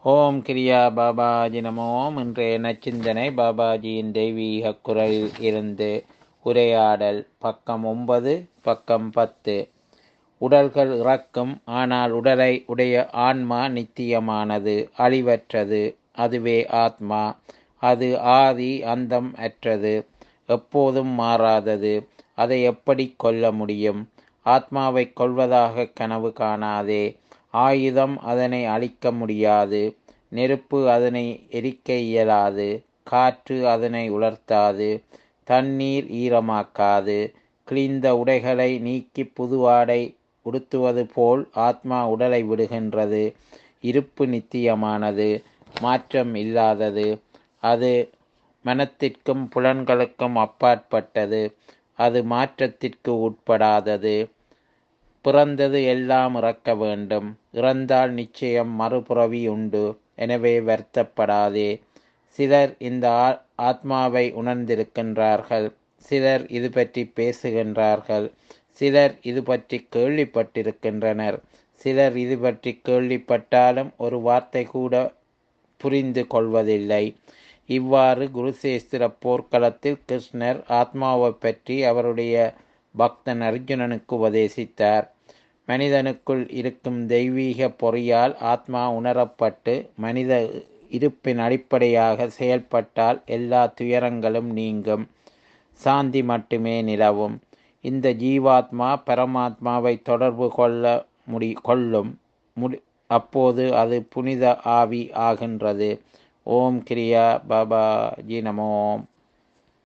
ஓம் கிரியா பாபாஜி நமோம் இன்றைய நச்சிந்தனை பாபாஜியின் தெய்வீக குரலில் இருந்து உரையாடல் பக்கம் ஒன்பது பக்கம் பத்து உடல்கள் இறக்கும் ஆனால் உடலை உடைய ஆன்மா நித்தியமானது அழிவற்றது அதுவே ஆத்மா அது ஆதி அந்தம் அற்றது எப்போதும் மாறாதது அதை எப்படி கொல்ல முடியும் ஆத்மாவை கொள்வதாக கனவு காணாதே ஆயுதம் அதனை அழிக்க முடியாது நெருப்பு அதனை எரிக்க இயலாது காற்று அதனை உலர்த்தாது தண்ணீர் ஈரமாக்காது கிழிந்த உடைகளை நீக்கி புது ஆடை உடுத்துவது போல் ஆத்மா உடலை விடுகின்றது இருப்பு நித்தியமானது மாற்றம் இல்லாதது அது மனத்திற்கும் புலன்களுக்கும் அப்பாற்பட்டது அது மாற்றத்திற்கு உட்படாதது பிறந்தது எல்லாம் இறக்க வேண்டும் இறந்தால் நிச்சயம் மறுபுறவி உண்டு எனவே வருத்தப்படாதே சிலர் இந்த ஆத்மாவை உணர்ந்திருக்கின்றார்கள் சிலர் இது பற்றி பேசுகின்றார்கள் சிலர் இது பற்றி கேள்விப்பட்டிருக்கின்றனர் சிலர் இது பற்றி கேள்விப்பட்டாலும் ஒரு வார்த்தை கூட புரிந்து கொள்வதில்லை இவ்வாறு குருசேஸ்திர போர்க்களத்தில் கிருஷ்ணர் ஆத்மாவை பற்றி அவருடைய பக்தன் அர்ஜுனனுக்கு உபதேசித்தார் மனிதனுக்குள் இருக்கும் தெய்வீக பொறியால் ஆத்மா உணரப்பட்டு மனித இருப்பின் அடிப்படையாக செயல்பட்டால் எல்லா துயரங்களும் நீங்கும் சாந்தி மட்டுமே நிலவும் இந்த ஜீவாத்மா பரமாத்மாவை தொடர்பு கொள்ள முடி கொள்ளும் முடி அப்போது அது புனித ஆவி ஆகின்றது ஓம் கிரியா பாபா ஜி நமோம்